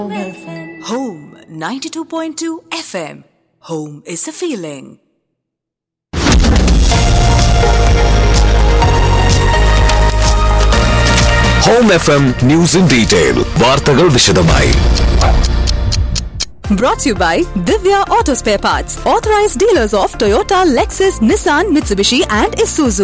Home 92.2 FM. Home is a feeling. Home F M news in detail വാർത്തകൾ വിശദമായി Brought to you by Divya Auto Spare Parts, authorized dealers of Toyota, Lexus, Nissan, Mitsubishi, and Isuzu.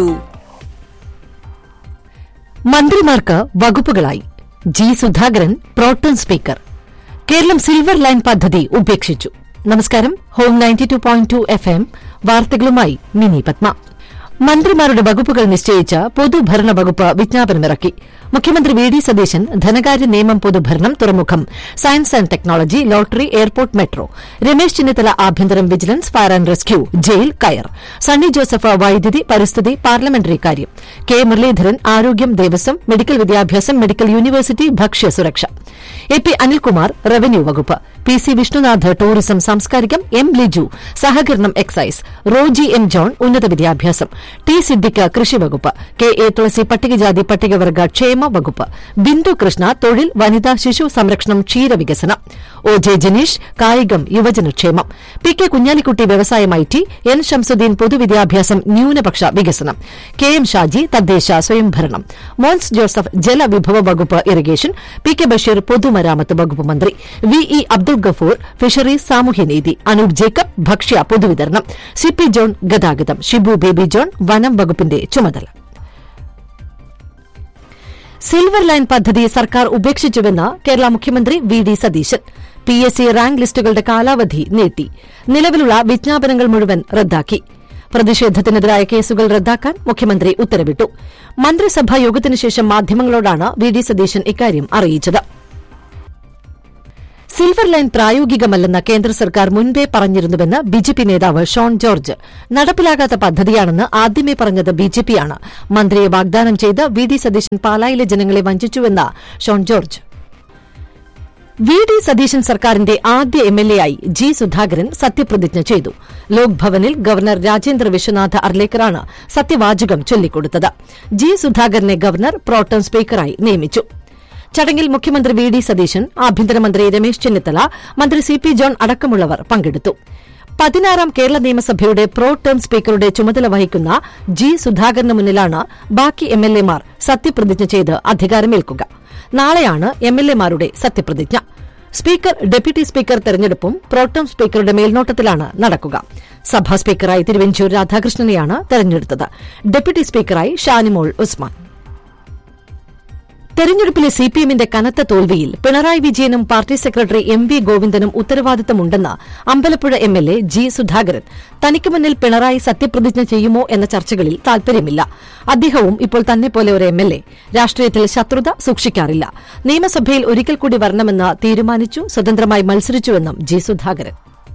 മന്ത്രിമാർക്ക് വകുപ്പുകളായി G Sudhakaran protem speaker Keralam silver line പദ്ധതി ഉപേക്ഷിച്ചു നമസ്കാരം home ninety two point two F M വാർത്തകളുമായി മിനി പത്മ മന്ത്രിമാരുടെ വകുപ്പുകൾ നിശ്ചയിച്ച പൊതുഭരണ വകുപ്പ് വിജ്ഞാപനമിറക്കി മുഖ്യമന്ത്രി വി ഡി സതീശൻ ധനകാര്യ നിയമം പൊതുഭരണം തുറമുഖം science and technology lottery airport metro Ramesh Chennithala ആഭ്യന്തരം vigilance fire and rescue jail കയർ സണ്ണി ജോസഫ് വൈദ്യുതി പരിസ്ഥിതി പാർലമെന്ററി കാര്യം കെ മുരളീധരൻ ആരോഗ്യം ദേവസ്വം മെഡിക്കൽ വിദ്യാഭ്യാസം മെഡിക്കൽ യൂണിവേഴ്സിറ്റി ഭക്ഷ്യ സുരക്ഷ എ പി അനിൽകുമാർ റവന്യൂ വകുപ്പ് പി സി വിഷ്ണുനാഥ് ടൂറിസം സാംസ്കാരികം എം ലിജു സഹകരണം എക്സൈസ് റോജി എം ജോൺ ഉന്നത വിദ്യാഭ്യാസം ടി സിദ്ദിഖ് കൃഷി വകുപ്പ് കെ എ തുളസി പട്ടികജാതി പട്ടികവർഗ ക്ഷേമ വകുപ്പ് ബിന്ദു കൃഷ്ണ തൊഴിൽ വനിതാ ശിശു സംരക്ഷണം ക്ഷീരവികസനം ഒ ജെ ജനീഷ് കായികം യുവജനക്ഷേമം പി കെ കുഞ്ഞാലിക്കുട്ടി വ്യവസായം ഐ ടി എൻ ഷംസുദ്ദീൻ പൊതുവിദ്യാഭ്യാസം ന്യൂനപക്ഷ വികസനം കെ എം ഷാജി തദ്ദേശ സ്വയംഭരണം മോൻസ് ജോസഫ് ജലവിഭവ വകുപ്പ് ഇറിഗേഷൻ പി കെ ബഷീർ പൊതുമരാമത്ത് വകുപ്പ് മന്ത്രി V E Abdul Gafoor fisheries സാമൂഹ്യനീതി അനൂപ് ജേക്കബ് ഭക്ഷ്യ പൊതുവിതരണം സി പി ജോൺ ഗതാഗതം ഷിബു ബേബി ജോൺ വനം വകുപ്പിന്റെ ചുമതല സിൽവർ ലൈൻ പദ്ധതി സർക്കാർ ഉപേക്ഷിച്ചുവെന്ന് കേരള മുഖ്യമന്ത്രി V D Satheesan P S C rank ലിസ്റ്റുകളുടെ കാലാവധി നീട്ടി നിലവിലുള്ള വിജ്ഞാപനങ്ങൾ മുഴുവൻ റദ്ദാക്കി പ്രതിഷേധത്തിനെതിരായ കേസുകൾ റദ്ദാക്കാൻ മുഖ്യമന്ത്രി ഉത്തരവിട്ടു മന്ത്രിസഭാ യോഗത്തിനു ശേഷം മാധ്യമങ്ങളോടാണ് വി ഡി സതീശൻ ഇക്കാര്യം അറിയിച്ചത് സിൽവർ ലൈൻ പ്രായോഗികമല്ലെന്ന് കേന്ദ്ര സർക്കാർ മുൻപേ പറഞ്ഞിരുന്നുവെന്ന് ബിജെപി നേതാവ് ഷോൺ ജോർജ് നടപ്പിലാകാത്ത പദ്ധതിയാണെന്ന് ആദ്യമേ പറഞ്ഞത് ബിജെപിയാണ് മന്ത്രിയെ വാഗ്ദാനം ചെയ്ത് വി ഡി സതീശൻ പാലായിലെ ജനങ്ങളെ വഞ്ചിച്ചുവെന്ന് ഷോൺ ജോർജ് വി ഡി സതീശൻ സർക്കാരിന്റെ ആദ്യ എംഎൽഎ ആയി ജി സുധാകരൻ സത്യപ്രതിജ്ഞ ചെയ്തു ലോക്ഭവനിൽ ഗവർണർ രാജേന്ദ്ര വിശ്വനാഥ് അർലേക്കറാണ് സത്യവാചകം ചൊല്ലിക്കൊടുത്തത് ജി സുധാകരനെ ഗവർണർ പ്രോട്ടം സ്പീക്കറായി നിയമിച്ചു ചടങ്ങിൽ മുഖ്യമന്ത്രി വി ഡി സതീശൻ ആഭ്യന്തരമന്ത്രി രമേശ് ചെന്നിത്തല മന്ത്രി സി പി ജോൺ അടക്കമുള്ളവർ പങ്കെടുത്തു പതിനാറാം കേരള നിയമസഭയുടെ പ്രോ ടേം സ്പീക്കറുടെ ചുമതല വഹിക്കുന്ന ജി സുധാകരന് മുന്നിലാണ് ബാക്കി എംഎൽഎമാർ സത്യപ്രതിജ്ഞ ചെയ്ത് അധികാരമേൽക്കുക നാളെയാണ് എംഎൽഎമാരുടെ സത്യപ്രതിജ്ഞ സ്പീക്കർ ഡെപ്യൂട്ടി സ്പീക്കർ തെരഞ്ഞെടുപ്പും പ്രോട്ടം സ്പീക്കറുടെ മേൽനോട്ടത്തിലാണ് നടക്കുക സഭാ സ്പീക്കറായി തിരുവഞ്ചൂർ രാധാകൃഷ്ണനെയാണ് തെരഞ്ഞെടുത്തത് ഡെപ്യൂട്ടി സ്പീക്കറായി ഷാനിമോൾ ഉസ്മാൻ തെരഞ്ഞെടുപ്പിലെ സിപിഎമ്മിന്റെ കനത്ത തോൽവിയിൽ പിണറായി വിജയനും പാർട്ടി സെക്രട്ടറി എം വി ഗോവിന്ദനും ഉത്തരവാദിത്തമുണ്ടെന്ന് അമ്പലപ്പുഴ എംഎൽഎ ജി സുധാകരൻ തനിക്ക് മുന്നിൽ പിണറായി സത്യപ്രതിജ്ഞ ചെയ്യുമോ എന്ന ചർച്ചകളിൽ താൽപര്യമില്ല അദ്ദേഹവും ഇപ്പോൾ തന്നെ പോലെ ഒരു എംഎൽഎ രാഷ്ട്രീയത്തിൽ ശത്രുത സൂക്ഷിക്കാറില്ല നിയമസഭയിൽ ഒരിക്കൽ കൂടി വരണമെന്ന് തീരുമാനിച്ചു സ്വതന്ത്രമായി മത്സരിച്ചുവെന്നും ജി സുധാകരൻ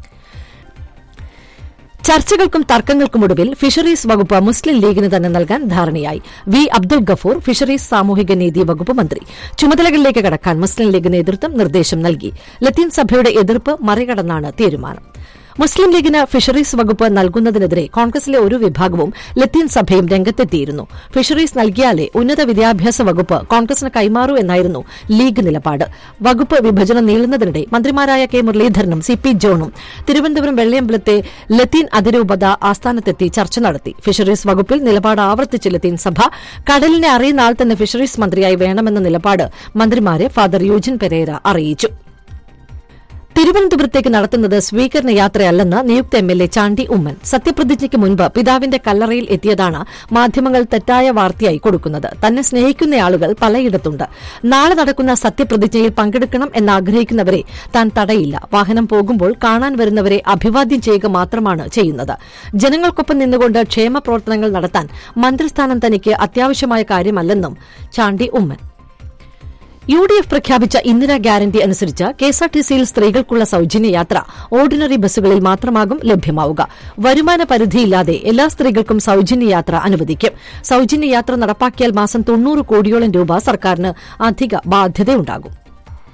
ചർച്ചകൾക്കും തർക്കങ്ങൾക്കുമൊടുവിൽ ഫിഷറീസ് വകുപ്പ് മുസ്ലിം ലീഗിന് തന്നെ നൽകാൻ ധാരണയായി വി അബ്ദുൾ ഗഫൂർ ഫിഷറീസ് സാമൂഹിക നീതി വകുപ്പ് മന്ത്രി ചുമതലകളിലേക്ക് കടക്കാൻ മുസ്ലിം ലീഗ് നേതൃത്വം നിർദ്ദേശം നൽകി ലത്തീൻ സഭയുടെ എതിർപ്പ് മറികടന്നാണ് തീരുമാനം മുസ്ലിം ലീഗിന് ഫിഷറീസ് വകുപ്പ് നൽകുന്നതിനെതിരെ കോൺഗ്രസിലെ ഒരു വിഭാഗവും ലത്തീൻ സഭയും രംഗത്തെത്തിയിരുന്നു ഫിഷറീസ് നൽകിയാലേ ഉന്നത വിദ്യാഭ്യാസ വകുപ്പ് കോൺഗ്രസിന് കൈമാറൂ എന്നായിരുന്നു ലീഗ് നിലപാട് വകുപ്പ് വിഭജനം നീളുന്നതിനിടെ മന്ത്രിമാരായ കെ മുരളീധരനും സി പി ജോണും തിരുവനന്തപുരം വെള്ളിയമ്പലത്തെ ലത്തീൻ അതിരൂപത ആസ്ഥാനത്തെത്തി ചർച്ച നടത്തി ഫിഷറീസ് വകുപ്പിൽ നിലപാട് ആവർത്തിച്ച് ലത്തീൻ സഭ കടലിനെ അറിയുന്ന ആൾ തന്നെ ഫിഷറീസ് മന്ത്രിയായി വേണമെന്ന നിലപാട് മന്ത്രിമാരെ ഫാദർ യൂജിൻ പെരേര അറിയിച്ചു തിരുവനന്തപുരത്തേക്ക് നടത്തുന്നത് സ്വീകരണ യാത്രയല്ലെന്ന് നിയുക്ത M L A Chandy Oommen സത്യപ്രതിജ്ഞയ്ക്ക് മുൻപ് പിതാവിന്റെ കല്ലറയിൽ എത്തിയതാണ് മാധ്യമങ്ങൾ തെറ്റായ വാർത്തയായി കൊടുക്കുന്നത് തന്നെ സ്നേഹിക്കുന്ന ആളുകൾ പലയിടത്തുണ്ട് നാളെ നടക്കുന്ന സത്യപ്രതിജ്ഞയിൽ പങ്കെടുക്കണം എന്നാഗ്രഹിക്കുന്നവരെ താൻ തടയില്ല വാഹനം പോകുമ്പോൾ കാണാൻ വരുന്നവരെ അഭിവാദ്യം ചെയ്യുക മാത്രമാണ് ചെയ്യുന്നത് ജനങ്ങൾക്കൊപ്പം നിന്നുകൊണ്ട് ക്ഷേമ പ്രവർത്തനങ്ങൾ നടത്താൻ മന്ത്രിസ്ഥാനം തനിക്ക് അത്യാവശ്യമായ കാര്യമല്ലെന്നും Chandy Oommen U D F പ്രഖ്യാപിച്ച ഇന്ദിരാ ഗ്യാരണ്ടി അനുസരിച്ച് കെഎസ്ആർടിസിയിൽ സ്ത്രീകൾക്കുള്ള സൌജന്യ യാത്ര ഓർഡിനറി ബസ്സുകളിൽ മാത്രമാകും ലഭ്യമാവുക വരുമാന പരിധിയില്ലാതെ എല്ലാ സ്ത്രീകൾക്കും സൌജന്യ യാത്ര അനുവദിക്കും സൌജന്യ യാത്ര നടപ്പാക്കിയാൽ മാസം തൊണ്ണൂറ് കോടിയോളം രൂപ സർക്കാരിന് അധിക ബാധ്യതയുണ്ടാകും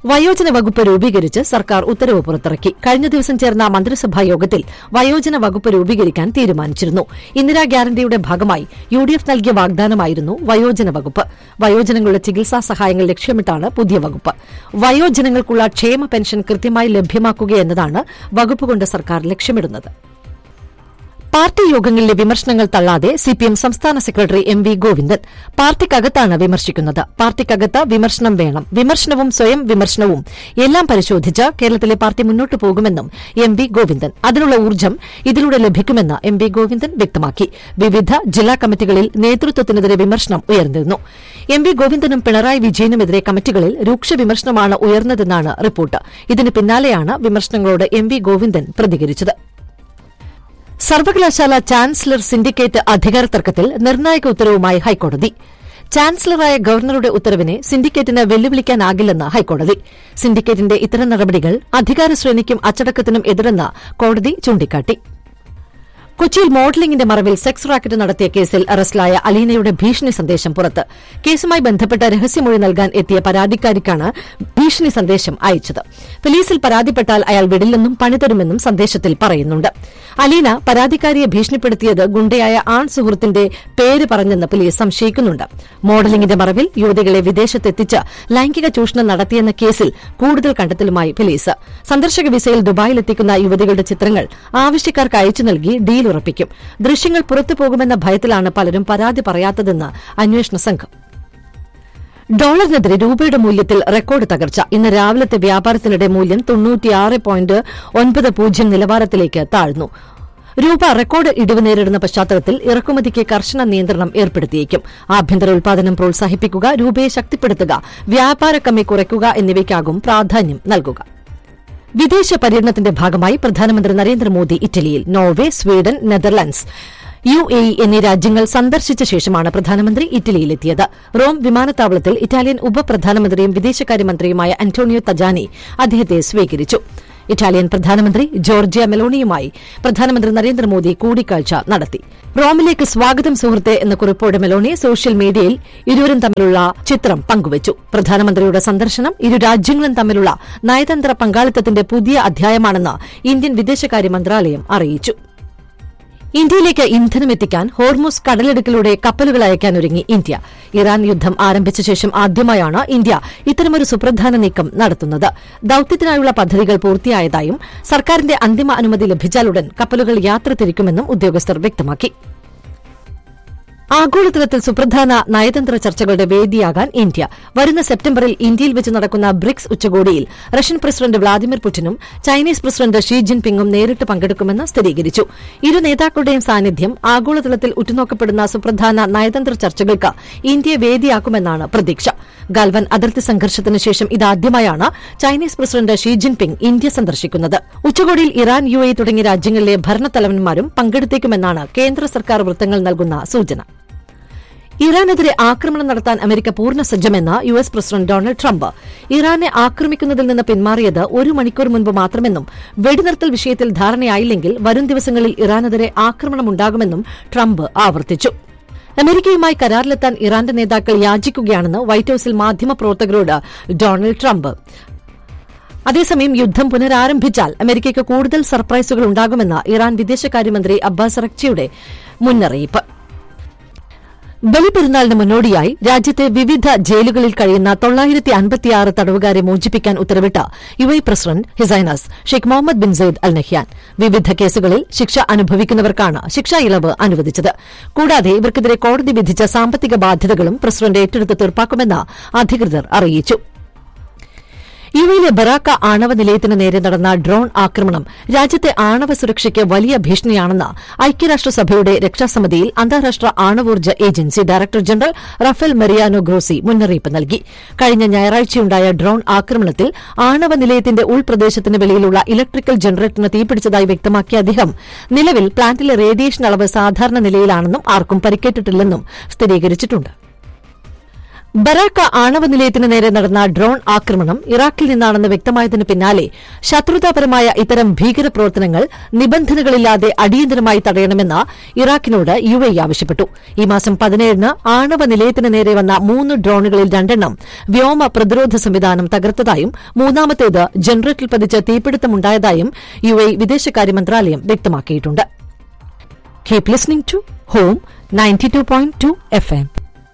വയോജന വകുപ്പ് രൂപീകരിച്ച് സർക്കാർ ഉത്തരവ് പുറത്തിറക്കി കഴിഞ്ഞ ദിവസം ചേർന്ന മന്ത്രിസഭാ യോഗത്തിൽ വയോജന വകുപ്പ് രൂപീകരിക്കാൻ തീരുമാനിച്ചിരുന്നു ഇന്ദിരാ ഗ്യാരണ്ടിയുടെ ഭാഗമായി യു ഡി എഫ് നൽകിയ വാഗ്ദാനമായിരുന്നു വയോജന വകുപ്പ് വയോജനങ്ങളുടെ ചികിത്സാ സഹായങ്ങൾ ലക്ഷ്യമിട്ടാണ് പുതിയ വകുപ്പ് വയോജനങ്ങൾക്കുള്ള ക്ഷേമ പെൻഷൻ കൃത്യമായി ലഭ്യമാക്കുകയെന്നതാണ് വകുപ്പ് കൊണ്ട് സർക്കാർ ലക്ഷ്യമിടുന്നത് പാർട്ടി യോഗങ്ങളിലെ വിമർശനങ്ങൾ തള്ളാതെ സിപിഎം സംസ്ഥാന സെക്രട്ടറി എം വി ഗോവിന്ദൻ പാർട്ടിക്കകത്താണ് വിമർശിക്കുന്നത് പാർട്ടിക്കകത്ത് വിമർശനം വേണം വിമർശനവും സ്വയം വിമർശനവും എല്ലാം പരിശോധിച്ച് കേരളത്തിലെ പാർട്ടി മുന്നോട്ടു പോകുമെന്നും എം വി ഗോവിന്ദൻ അതിനുള്ള ഊർജ്ജം ഇതിലൂടെ ലഭിക്കുമെന്ന് എം വി ഗോവിന്ദൻ വ്യക്തമാക്കി വിവിധ ജില്ലാ കമ്മിറ്റികളിൽ നേതൃത്വത്തിനെതിരെ വിമർശനം ഉയർന്നിരുന്നു എം വി ഗോവിന്ദനും പിണറായി വിജയനുമെതിരെ കമ്മിറ്റികളിൽ രൂക്ഷ വിമർശനമാണ് ഉയർന്നതെന്നാണ് റിപ്പോർട്ട് ഇതിന് പിന്നാലെയാണ് വിമർശനങ്ങളോട് എം വി ഗോവിന്ദൻ പ്രതികരിച്ചത് സർവകലാശാല ചാൻസലർ സിൻഡിക്കേറ്റ് അധികാര തർക്കത്തിൽ നിർണായക ഉത്തരവുമായി ഹൈക്കോടതി ചാൻസലറായ ഗവർണറുടെ ഉത്തരവിനെ സിൻഡിക്കേറ്റിന് വെല്ലുവിളിക്കാനാകില്ലെന്ന് ഹൈക്കോടതി സിൻഡിക്കേറ്റിന്റെ ഇത്തരം നടപടികൾ അധികാര ശ്രേണിക്കും അച്ചടക്കത്തിനും എതിരെന്ന് കോടതി ചൂണ്ടിക്കാട്ടി കൊച്ചിയിൽ മോഡലിംഗിന്റെ മറവിൽ സെക്സ് റാക്കറ്റ് നടത്തിയ കേസിൽ അറസ്റ്റിലായ അലീനയുടെ ഭീഷണി സന്ദേശം പുറത്ത് കേസുമായി ബന്ധപ്പെട്ട രഹസ്യമൊഴി നൽകാൻ എത്തിയ പരാതിക്കാരിക്കാണ് ഭീഷണി സന്ദേശം അയച്ചത് പോലീസിൽ പരാതിപ്പെട്ടാൽ അയാൾ വിടില്ലെന്നും പണിതരുമെന്നും സന്ദേശത്തിൽ പറയുന്നുണ്ട് അലീന പരാതിക്കാരിയെ ഭീഷണിപ്പെടുത്തിയത് ഗുണ്ടയായ ആൺ സുഹൃത്തിന്റെ പേര് പറഞ്ഞെന്ന് പോലീസ് സംശയിക്കുന്നുണ്ട് മോഡലിംഗിന്റെ മറവിൽ യുവതികളെ വിദേശത്തെത്തിച്ച് ലൈംഗിക ചൂഷണം നടത്തിയെന്ന കേസിൽ കൂടുതൽ കണ്ടെത്തലുമായി പോലീസ് സന്ദർശക വിസയിൽ ദുബായിലെത്തിക്കുന്ന യുവതികളുടെ ചിത്രങ്ങൾ ആവശ്യക്കാർക്ക് അയച്ചു നൽകി ഡീൽ ഉറപ്പിക്കും ദൃശ്യങ്ങൾ പുറത്തു പോകുമെന്ന ഭയത്തിലാണ് പലരും പരാതി പറയാത്തതെന്ന് അന്വേഷണ സംഘം ഡോളറിനെതിരെ രൂപയുടെ മൂല്യത്തിൽ റെക്കോർഡ് തകർച്ച ഇന്ന് രാവിലത്തെ വ്യാപാരത്തിനിടെ മൂല്യം തൊണ്ണൂറ്റിയാറ് പോയിന്റ് ഒൻപത് പൂജ്യം നിലവാരത്തിലേക്ക് താഴ്ന്നു രൂപ റെക്കോർഡ് ഇടിവ് നേരിടുന്ന പശ്ചാത്തലത്തിൽ ഇറക്കുമതിക്ക് കർശന നിയന്ത്രണം ഏർപ്പെടുത്തിയേക്കും ആഭ്യന്തര ഉൽപാദനം പ്രോത്സാഹിപ്പിക്കുക രൂപയെ ശക്തിപ്പെടുത്തുക വ്യാപാര കമ്മി കുറയ്ക്കുക എന്നിവയ്ക്കാകും പ്രാധാന്യം നൽകുക വിദേശ പര്യടനത്തിന്റെ ഭാഗമായി പ്രധാനമന്ത്രി നരേന്ദ്രമോദി ഇറ്റലിയിൽ Norway Sweden Netherlands U A E എന്നീ രാജ്യങ്ങൾ സന്ദർശിച്ച ശേഷമാണ് പ്രധാനമന്ത്രി ഇറ്റലിയിലെത്തിയത് റോം വിമാനത്താവളത്തിൽ ഇറ്റാലിയൻ ഉപപ്രധാനമന്ത്രിയും വിദേശകാര്യമന്ത്രിയുമായ അന്റോണിയോ തജാനി അദ്ദേഹത്തെ സ്വീകരിച്ചു ഇറ്റാലിയൻ പ്രധാനമന്ത്രി ജോർജിയ മെലോണിയുമായി പ്രധാനമന്ത്രി നരേന്ദ്രമോദി കൂടിക്കാഴ്ച നടത്തി റോമിലേക്ക് സ്വാഗതം സുഹൃത്തെ എന്ന കുറിപ്പോടെ മെലോണി സോഷ്യൽ മീഡിയയിൽ ഇരുവരും തമ്മിലുള്ള ചിത്രം പങ്കുവച്ചു പ്രധാനമന്ത്രിയുടെ സന്ദർശനം ഇരു രാജ്യങ്ങളും തമ്മിലുള്ള നയതന്ത്ര പങ്കാളിത്തത്തിന്റെ പുതിയ അധ്യായമാണെന്ന് ഇന്ത്യൻ വിദേശകാര്യ മന്ത്രാലയം അറിയിച്ചു ഇന്ത്യയിലേക്ക് ഇന്ധനം എത്തിക്കാൻ ഹോർമുസ് കടലിടുക്കിലൂടെ കപ്പലുകൾ അയക്കാനൊരുങ്ങി ഇന്ത്യ ഇറാൻ യുദ്ധം ആരംഭിച്ച ശേഷം ആദ്യമായാണ് ഇന്ത്യ ഇത്തരമൊരു സുപ്രധാന നീക്കം നടത്തുന്നത് ദൌത്യത്തിനായുള്ള പദ്ധതികൾ പൂർത്തിയായതായും സർക്കാരിന്റെ അന്തിമ അനുമതി ലഭിച്ചാലുടൻ കപ്പലുകൾ യാത്ര തിരിക്കുമെന്നും ഉദ്യോഗസ്ഥർ വ്യക്തമാക്കി ആഗോളതലത്തിൽ സുപ്രധാന നയതന്ത്ര ചർച്ചകളുടെ വേദിയാകാൻ ഇന്ത്യ വരുന്ന സെപ്റ്റംബറിൽ ഇന്ത്യയിൽ വെച്ച് നടക്കുന്ന ബ്രിക്സ് ഉച്ചകോടിയിൽ റഷ്യൻ പ്രസിഡന്റ് വ്ളാദിമിർ പുടിനും ചൈനീസ് പ്രസിഡന്റ് ഷീ ജിൻപിങ്ങും നേരിട്ട് പങ്കെടുക്കുമെന്ന് സ്ഥിരീകരിച്ചു ഇരു നേതാക്കളുടെയും സാന്നിധ്യം ആഗോളതലത്തിൽ ഉറ്റുനോക്കപ്പെടുന്ന സുപ്രധാന നയതന്ത്ര ചർച്ചകൾക്ക് ഇന്ത്യയെ വേദിയാക്കുമെന്നാണ് പ്രതീക്ഷ ഗാൽവൻ അതിർത്തി സംഘർഷത്തിന് ശേഷം ഇതാദ്യമായാണ് Chinese president Xi Jinping India സന്ദർശിക്കുന്നത് ഉച്ചകോടിയിൽ ഇറാൻ യു എ തുടങ്ങിയ രാജ്യങ്ങളിലെ ഭരണത്തലവന്മാരും പങ്കെടുത്തേക്കുമെന്നാണ് കേന്ദ്ര സർക്കാർ വൃത്തങ്ങൾ നൽകുന്ന സൂചന ഇറാനെതിരെ ആക്രമണം നടത്താൻ അമേരിക്ക പൂർണ്ണ സജ്ജമെന്ന് U S president Donald Trump ഇറാനെ ആക്രമിക്കുന്നതിൽ നിന്ന് പിന്മാറിയത് ഒരു മണിക്കൂർ മുൻപ് മാത്രമെന്നും വെടിനിർത്തൽ വിഷയത്തിൽ ധാരണയായില്ലെങ്കിൽ വരും ദിവസങ്ങളിൽ ഇറാനെതിരെ ആക്രമണമുണ്ടാകുമെന്നും ട്രംപ് ആവർത്തിച്ചു അമേരിക്കയുമായി കരാറിലെത്താൻ ഇറാന്റെ നേതാക്കൾ യാചിക്കുകയാണെന്ന് വൈറ്റ് ഹൌസിൽ മാധ്യമപ്രവർത്തകരോട് ഡൊണാൾഡ് ട്രംപ് അതേസമയം യുദ്ധം പുനരാരംഭിച്ചാൽ അമേരിക്കയ്ക്ക് കൂടുതൽ സർപ്രൈസുകൾ ഉണ്ടാകുമെന്ന് ഇറാൻ വിദേശകാര്യമന്ത്രി അബ്ബാസ് അറക്ചിയുടെ മുന്നറിയിപ്പ് ബലിപെരുന്നാളിന് മുന്നോടിയായി രാജ്യത്തെ വിവിധ ജയിലുകളിൽ കഴിയുന്ന തൊള്ളായിരത്തി അൻപത്തിയാറ് തടവുകാരെ മോചിപ്പിക്കാൻ ഉത്തരവിട്ട U A president his highness Sheikh Mohammed bin Zayed Al Nahyan വിവിധ കേസുകളിൽ ശിക്ഷ അനുഭവിക്കുന്നവർക്കാണ് ശിക്ഷാ ഇളവ് അനുവദിച്ചത് കൂടാതെ ഇവർക്കെതിരെ കോടതി വിധിച്ച സാമ്പത്തിക ബാധ്യതകളും പ്രസിഡന്റ് ഏറ്റെടുത്ത് തീർപ്പാക്കുമെന്ന് അധികൃതർ അറിയിച്ചു യുഎയിലെ ബറാക്ക ആണവ നിലയത്തിന് നേരെ നടന്ന ഡ്രോൺ ആക്രമണം രാജ്യത്തെ ആണവ സുരക്ഷയ്ക്ക് വലിയ ഭീഷണിയാണെന്ന് ഐക്യരാഷ്ട്രസഭയുടെ രക്ഷാസമിതിയിൽ അന്താരാഷ്ട്ര ആണവോർജ്ജ agency director general Rafael Mariano Grossi മുന്നറിയിപ്പ് നൽകി കഴിഞ്ഞ ഞായറാഴ്ചയുണ്ടായ ഡ്രോൺ ആക്രമണത്തിൽ ആണവ നിലയത്തിന്റെ ഉൾപ്രദേശത്തിന് വെളിയിലുള്ള ഇലക്ട്രിക്കൽ ജനറേറ്ററിന് തീപിടിച്ചതായി വ്യക്തമാക്കിയ അദ്ദേഹം നിലവിൽ പ്ലാന്റിലെ റേഡിയേഷൻ അളവ് സാധാരണ നിലയിലാണെന്നും ആർക്കും പരിക്കേറ്റിട്ടില്ലെന്നും സ്ഥിരീകരിച്ചിട്ടുണ്ട് ബറാക്ക ആണവ നിലയത്തിന് നേരെ നടന്ന ഡ്രോൺ ആക്രമണം ഇറാഖിൽ നിന്നാണെന്ന് വ്യക്തമായതിന് പിന്നാലെ ശത്രുതാപരമായ ഇത്തരം ഭീകരപ്രവർത്തനങ്ങൾ നിബന്ധനകളില്ലാതെ അടിയന്തരമായി തടയണമെന്ന് ഇറാഖിനോട് യു എ ആവശ്യപ്പെട്ടു ഈ മാസം പതിനേഴിന് ആണവ നിലയത്തിന് നേരെ വന്ന മൂന്ന് ഡ്രോണുകളിൽ രണ്ടെണ്ണം വ്യോമ പ്രതിരോധ സംവിധാനം തകർത്തതായും മൂന്നാമത്തേത് ജനറേറ്ററിൽ പതിച്ച് തീപിടുത്തമുണ്ടായതായും യു എ വിദേശകാര്യ മന്ത്രാലയം വ്യക്തമാക്കിയിട്ടുണ്ട് keep listening to Home ninety two point two F M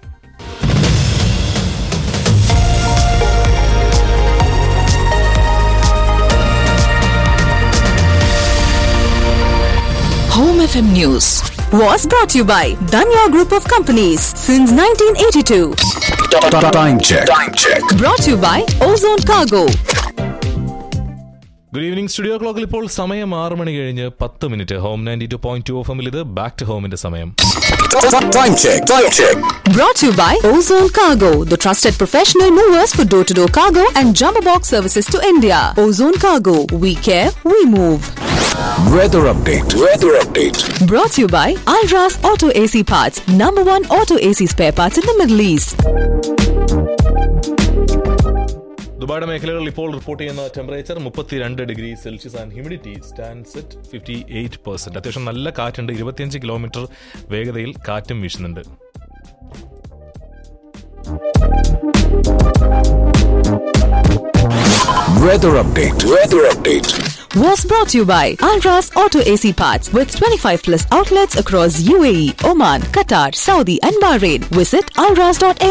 Home FM News was brought to you by Danya Group of Companies since 1982. Time check. Time check. Brought to you by Ozone Cargo. Good evening studio ക്ലോക്കിൽ ഇപ്പോൾ സമയം ആറ് മണി കഴിഞ്ഞ് പത്ത് minute Home ninety two point two F എമ്മിൽ ഇത് back to ഹോമിന്റെ സമയം Time check. Time check. Brought to you by Ozone Cargo, the trusted professional movers for door to door cargo and jumbo box services to India. Ozone Cargo, we care, we move. Weather update. Weather update. Brought to you by Alras Auto AC Parts, number one auto AC spare parts in the Middle East. ദുബായുടെ മേഖലകളിൽ ഇപ്പോൾ report ചെയ്യുന്ന temperature മുപ്പത്തിരണ്ട് degree Celsius and humidity stands at fifty eight percent അത്യാവശ്യം നല്ല കാറ്റുണ്ട് ഇരുപത്തിയഞ്ച് kilometre വേഗതയിൽ കാറ്റും വീശുന്നുണ്ട് Weather update. Weather update. Was brought to you by Alras Auto AC Parts with 25 plus outlets across UAE, Oman, Qatar, Saudi, and Bahrain. Visit alras.air